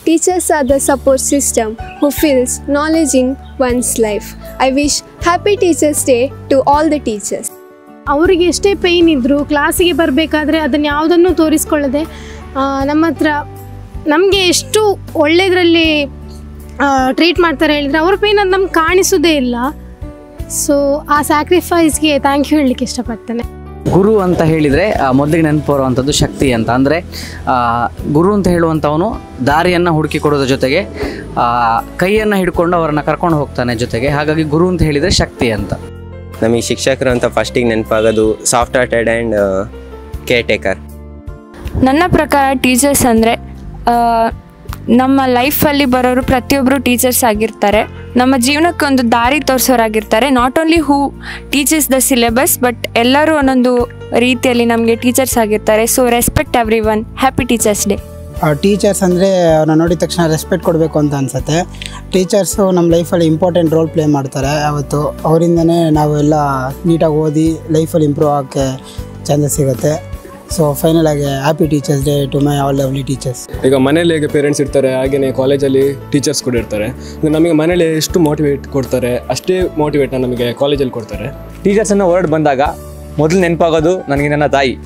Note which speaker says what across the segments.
Speaker 1: Teachers are the support system who fills knowledge in one's life. I wish Happy Teachers Day to all the teachers.
Speaker 2: ಅವರಿಗೆ ಎಷ್ಟೇ pain ಇದ್ದರೂ ಕ್ಲಾಸಿಗೆ ಬರಬೇಕಾದ್ರೆ ಅದನ್ನು ಯಾವುದನ್ನು ತೋರಿಸ್ಕೊಳ್ಳದೆ ಆ, ನಮ್ಮ ಹತ್ರ ನಮಗೆ ಎಷ್ಟು ಒಳ್ಳೆಯದ್ರಲ್ಲಿ ಟ್ರೀಟ್ ಮಾಡ್ತಾರೆ ಹೇಳಿದರೆ ಅವ್ರ ಪೇಯ್ನ್ ಅದು ನಮ್ಗೆ ಕಾಣಿಸೋದೇ ಇಲ್ಲ ಸೊ ಆ ಸ್ಯಾಕ್ರಿಫೈಸ್ಗೆ ಥ್ಯಾಂಕ್ ಯು ಹೇಳಲಿಕ್ಕೆ ಇಷ್ಟಪಡ್ತೇನೆ
Speaker 3: ಗುರು ಅಂತ ಹೇಳಿದರೆ ಮೊದಲಿಗೆ ನೆನಪು ಬರುವಂಥದ್ದು ಶಕ್ತಿ ಅಂತ ಅಂದರೆ ಗುರು ಅಂತ ಹೇಳುವಂಥವನು ದಾರಿಯನ್ನು ಹುಡುಕಿ ಕೊಡೋದ್ರ ಜೊತೆಗೆ ಕೈಯನ್ನು ಹಿಡ್ಕೊಂಡು ಅವರನ್ನು ಕರ್ಕೊಂಡು ಹೋಗ್ತಾನೆ ಜೊತೆಗೆ ಹಾಗಾಗಿ ಗುರು ಅಂತ ಹೇಳಿದರೆ ಶಕ್ತಿ ಅಂತ
Speaker 4: ನಮಗೆ ಶಿಕ್ಷಕರು ಅಂತ ಫಸ್ಟಿಗೆ ನೆನಪಾಗೋದು soft hearted and caretaker
Speaker 5: ನನ್ನ ಪ್ರಕಾರ ಟೀಚರ್ಸ್ ಅಂದರೆ ನಮ್ಮ ಲೈಫಲ್ಲಿ ಬರೋರು ಪ್ರತಿಯೊಬ್ಬರು ಟೀಚರ್ಸ್ ಆಗಿರ್ತಾರೆ ನಮ್ಮ ಜೀವನಕ್ಕೆ ಒಂದು ದಾರಿ ತೋರಿಸೋರಾಗಿರ್ತಾರೆ not only who teachers the syllabus but ಎಲ್ಲರೂ ಒಂದೊಂದು ರೀತಿಯಲ್ಲಿ ನಮಗೆ ಟೀಚರ್ಸ್ ಆಗಿರ್ತಾರೆ so respect everyone happy teachers day
Speaker 6: teachers ಅಂದರೆ ಅವ್ರನ್ನ ನೋಡಿದ ತಕ್ಷಣ ರೆಸ್ಪೆಕ್ಟ್ ಕೊಡಬೇಕು ಅಂತ ಅನಿಸುತ್ತೆ ಟೀಚರ್ಸು ನಮ್ಮ ಲೈಫಲ್ಲಿ ಇಂಪಾರ್ಟೆಂಟ್ ರೋಲ್ ಪ್ಲೇ ಮಾಡ್ತಾರೆ ಅವತ್ತು ಅವರಿಂದನೇ ನಾವು ಎಲ್ಲ ನೀಟಾಗಿ ಓದಿ ಲೈಫಲ್ಲಿ ಇಂಪ್ರೂವ್ ಆಗೋಕ್ಕೆ ಚಾನ್ಸಸ್ ಸಿಗುತ್ತೆ ಸೊ ಫೈನಲ್ ಆಗಿ happy teachers day to my all lovely teachers
Speaker 7: ಈಗ ಮನೇಲಿ ಹೇಗೆ ಪೇರೆಂಟ್ಸ್ ಇರ್ತಾರೆ ಹಾಗೆಯೇ ಕಾಲೇಜಲ್ಲಿ ಟೀಚರ್ಸ್ ಕೂಡ ಇರ್ತಾರೆ ಅಂದ್ರೆ ನಮಗೆ ಮನೇಲಿ ಎಷ್ಟು ಮೋಟಿವೇಟ್ ಕೊಡ್ತಾರೆ ಅಷ್ಟೇ ಮೋಟಿವೇಟ್ನ ನಮಗೆ ಕಾಲೇಜಲ್ಲಿ ಕೊಡ್ತಾರೆ
Speaker 8: ಟೀಚರ್ಸ್ ಅನ್ನೋ ವರ್ಡ್ ಬಂದಾಗ ಮೊದಲು ನೆನಪಾಗೋದು ನನಗೆ ನನ್ನ ತಾಯಿ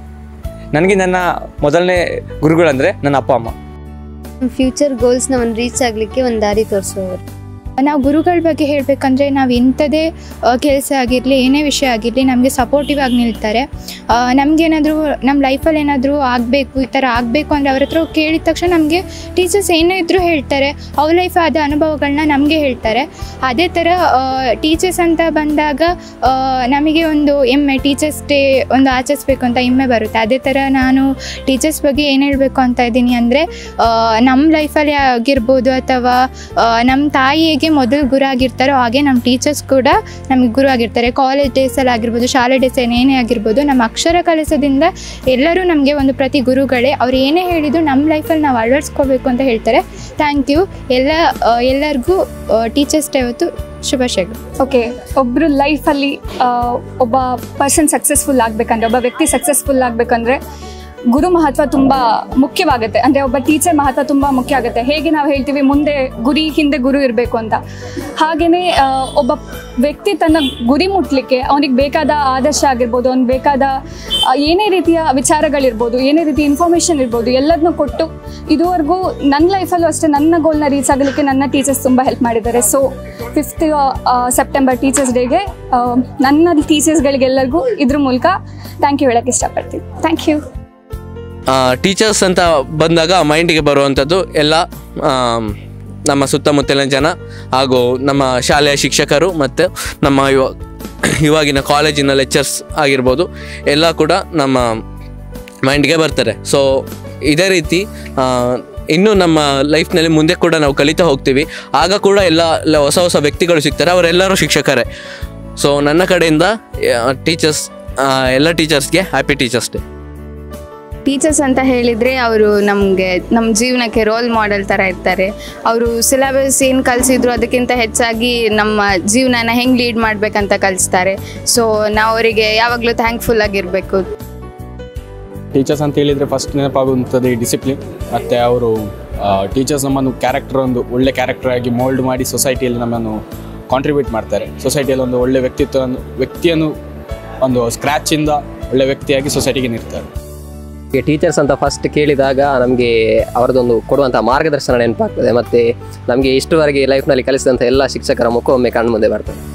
Speaker 8: ನನಗೆ ನನ್ನ ಮೊದಲನೇ ಗುರುಗಳಂದರೆ ನನ್ನ ಅಪ್ಪ ಅಮ್ಮ
Speaker 9: ಫ್ಯೂಚರ್ ಗೋಲ್ಸ್ನ ಒಂದು ರೀಚ್ ಆಗಲಿಕ್ಕೆ ಒಂದು ದಾರಿ ತೋರಿಸುವವರು
Speaker 10: ನಾವು ಗುರುಗಳ ಬಗ್ಗೆ ಹೇಳಬೇಕಂದ್ರೆ ನಾವು ಇಂಥದೇ ಕೆಲಸ ಆಗಿರಲಿ ಏನೇ ವಿಷಯ ಆಗಿರಲಿ ನಮಗೆ ಸಪೋರ್ಟಿವ್ ಆಗಿ ನಿಲ್ತಾರೆ ನಮಗೇನಾದರೂ ನಮ್ಮ ಲೈಫಲ್ಲಿ ಏನಾದರೂ ಆಗಬೇಕು ಈ ಥರ ಆಗಬೇಕು ಅಂದರೆ ಅವ್ರ ಹತ್ರ ಹೋಗಿ ಕೇಳಿದ ತಕ್ಷಣ ನಮಗೆ ಟೀಚರ್ಸ್ ಏನೇ ಇದ್ದರೂ ಹೇಳ್ತಾರೆ ಅವ್ರ ಲೈಫ್ ಆದ ಅನುಭವಗಳನ್ನ ನಮಗೆ ಹೇಳ್ತಾರೆ ಅದೇ ಥರ ಟೀಚರ್ಸ್ ಅಂತ ಬಂದಾಗ ಆ, ನಮಗೆ ಒಂದು ಹೆಮ್ಮೆ ಟೀಚರ್ಸ್ ಡೇ ಒಂದು ಆಚರಿಸ್ಬೇಕು ಅಂತ ಹೆಮ್ಮೆ ಬರುತ್ತೆ ಅದೇ ಥರ ನಾನು ಟೀಚರ್ಸ್ ಬಗ್ಗೆ ಏನು ಹೇಳಬೇಕು ಅಂತ ಇದ್ದೀನಿ ಅಂದರೆ ನಮ್ಮ ಲೈಫಲ್ಲಿ ಆಗಿರ್ಬೋದು ಅಥವಾ ಆ, ನಮ್ಮ ತಾಯಿ ಹೇಗೆ ಮೊದಲು ಗುರು ಆಗಿರ್ತಾರೋ ಹಾಗೆ ನಮ್ಮ ಟೀಚರ್ಸ್ ಕೂಡ ನಮಗೆ ಗುರು ಆಗಿರ್ತಾರೆ ಕಾಲೇಜ್ ಡೇಸಲ್ಲಿ ಆಗಿರ್ಬೋದು ಶಾಲೆ ಡೇಸ್ ಏನೇ ಆಗಿರ್ಬೋದು ನಮ್ಮ ಅಕ್ಷರ ಕಲಿಸೋದ್ರಿಂದ ಎಲ್ಲರೂ ನಮಗೆ ಒಂದು ಪ್ರತಿ ಗುರುಗಳೇ ಅವ್ರು ಏನೇ ಹೇಳಿದ್ರು ನಮ್ಮ ಲೈಫಲ್ಲಿ ನಾವು ಅಳವಡಿಸ್ಕೋಬೇಕು ಅಂತ ಹೇಳ್ತಾರೆ ಥ್ಯಾಂಕ್ ಯು ಎಲ್ಲ ಆ, ಎಲ್ಲರಿಗೂ ಟೀಚರ್ಸ್ ಡೇ ಅವತ್ತು ಶುಭಾಶಯಗಳು
Speaker 11: ಓಕೆ ಒಬ್ಬರು ಲೈಫಲ್ಲಿ ಒಬ್ಬ ಪರ್ಸನ್ ಸಕ್ಸಸ್ಫುಲ್ ಆಗಬೇಕಂದ್ರೆ ಒಬ್ಬ ವ್ಯಕ್ತಿ ಸಕ್ಸಸ್ಫುಲ್ ಆಗಬೇಕಂದ್ರೆ ಗುರು ಮಹತ್ವ ತುಂಬ ಮುಖ್ಯವಾಗುತ್ತೆ ಅಂದರೆ ಒಬ್ಬ ಟೀಚರ್ ಮಹತ್ವ ತುಂಬ ಮುಖ್ಯ ಆಗುತ್ತೆ ಹೇಗೆ ನಾವು ಹೇಳ್ತೀವಿ ಮುಂದೆ ಗುರಿ ಹಿಂದೆ ಗುರು ಇರಬೇಕು ಅಂತ ಹಾಗೆಯೇ ಒಬ್ಬ ವ್ಯಕ್ತಿ ತನ್ನ ಗುರಿ ಮುಟ್ಲಿಕ್ಕೆ ಅವನಿಗೆ ಬೇಕಾದ ಆದರ್ಶ ಆಗಿರ್ಬೋದು ಅವ್ನಿಗೆ ಬೇಕಾದ ಆ, ಏನೇ ರೀತಿಯ ವಿಚಾರಗಳಿರ್ಬೋದು ಏನೇ ರೀತಿ ಇನ್ಫಾರ್ಮೇಷನ್ ಇರ್ಬೋದು ಎಲ್ಲದನ್ನೂ ಕೊಟ್ಟು ಇದುವರೆಗೂ ನನ್ನ ಲೈಫಲ್ಲೂ ಅಷ್ಟೇ ನನ್ನ ಗೋಲ್ನ ರೀಚ್ ಆಗಲಿಕ್ಕೆ ನನ್ನ ಟೀಚರ್ಸ್ ತುಂಬ ಹೆಲ್ಪ್ ಮಾಡಿದ್ದಾರೆ ಸೊ ಫಿಫ್ತ್ ಸೆಪ್ಟೆಂಬರ್ ಟೀಚರ್ಸ್ ಡೇಗೆ ನನ್ನ ಟೀಚರ್ಸ್ಗಳಿಗೆಲ್ಲರಿಗೂ ಇದ್ರ ಮೂಲಕ ಥ್ಯಾಂಕ್ ಯು ಹೇಳೋಕ್ಕೆ ಇಷ್ಟಪಡ್ತೀನಿ ಥ್ಯಾಂಕ್ ಯು
Speaker 12: ಟೀಚರ್ಸ್ ಅಂತ ಬಂದಾಗ ಮೈಂಡಿಗೆ ಬರುವಂಥದ್ದು ಎಲ್ಲ ಆಮ್, ನಮ್ಮ ಸುತ್ತಮುತ್ತಲಿನ ಜನ ಹಾಗೂ ನಮ್ಮ ಶಾಲೆಯ ಶಿಕ್ಷಕರು ಮತ್ತು ನಮ್ಮ ಇವ ಇವಾಗಿನ ಕಾಲೇಜಿನ ಲೆಕ್ಚರ್ಸ್ ಆಗಿರ್ಬೋದು ಎಲ್ಲ ಕೂಡ ನಮ್ಮ ಮೈಂಡ್ಗೆ ಬರ್ತಾರೆ ಸೊ ಇದೇ ರೀತಿ ಆ, ಇನ್ನೂ ನಮ್ಮ ಲೈಫ್ನಲ್ಲಿ ಮುಂದೆ ಕೂಡ ನಾವು ಕಲಿತಾ ಹೋಗ್ತೀವಿ ಆಗ ಕೂಡ ಎಲ್ಲ ಎಲ್ಲ ಹೊಸ ಹೊಸ ವ್ಯಕ್ತಿಗಳು ಸಿಗ್ತಾರೆ ಅವರೆಲ್ಲರೂ ಶಿಕ್ಷಕರೇ ಸೊ ನನ್ನ ಕಡೆಯಿಂದ ಟೀಚರ್ಸ್ ಎಲ್ಲ ಟೀಚರ್ಸ್ಗೆ ಹ್ಯಾಪಿ ಟೀಚರ್ಸ್ ಡೇ
Speaker 13: ಟೀಚರ್ಸ್ ಅಂತ ಹೇಳಿದರೆ ಅವರು ನಮಗೆ ನಮ್ಮ ಜೀವನಕ್ಕೆ ರೋಲ್ ಮಾಡೆಲ್ ಥರ ಇರ್ತಾರೆ ಅವರು ಸಿಲೆಬಸ್ ಏನು ಕಲಿಸಿದ್ರು ಅದಕ್ಕಿಂತ ಹೆಚ್ಚಾಗಿ ನಮ್ಮ ಜೀವನನ ಹೆಂಗೆ ಲೀಡ್ ಮಾಡಬೇಕಂತ ಕಲಿಸ್ತಾರೆ ಸೊ ನಾವು ಅವರಿಗೆ ಯಾವಾಗಲೂ ಥ್ಯಾಂಕ್ಫುಲ್ ಆಗಿರಬೇಕು
Speaker 7: ಟೀಚರ್ಸ್ ಅಂತ ಹೇಳಿದರೆ ಫಸ್ಟ್ ನೆನಪಾಗುವಂಥದ್ದು ಈ ಡಿಸಿಪ್ಲಿನ್ ಮತ್ತು ಅವರು ಟೀಚರ್ಸ್ ನಮ್ಮನ್ನು ಕ್ಯಾರೆಕ್ಟರ್ ಒಂದು ಒಳ್ಳೆ ಕ್ಯಾರೆಕ್ಟರ್ ಆಗಿ ಮೋಲ್ಡ್ ಮಾಡಿ ಸೊಸೈಟಿಯಲ್ಲಿ ನಮ್ಮನ್ನು ಕಾಂಟ್ರಿಬ್ಯೂಟ್ ಮಾಡ್ತಾರೆ ಸೊಸೈಟಿಯಲ್ಲಿ ಒಂದು ಒಳ್ಳೆ ವ್ಯಕ್ತಿತ್ವ ವ್ಯಕ್ತಿಯನ್ನು ಒಂದು ಸ್ಕ್ರ್ಯಾಚಿಂದ ಒಳ್ಳೆ ವ್ಯಕ್ತಿಯಾಗಿ ಸೊಸೈಟಿಗೆ ನಿಲ್ತಾರೆ
Speaker 14: ಈಗ ಟೀಚರ್ಸ್ ಅಂತ ಫಸ್ಟ್ ಕೇಳಿದಾಗ ನಮಗೆ ಅವರದೊಂದು ಕೊಡುವಂಥ ಮಾರ್ಗದರ್ಶನ ನೆನಪಾಗ್ತದೆ ಮತ್ತು ನಮಗೆ ಇಷ್ಟುವರೆಗೆ ಲೈಫ್ನಲ್ಲಿ ಕಲಿಸಿದಂಥ ಎಲ್ಲ ಶಿಕ್ಷಕರ ಮುಖ ಒಮ್ಮೆ ಕಣ್ಣು ಮುಂದೆ ಬರ್ತದೆ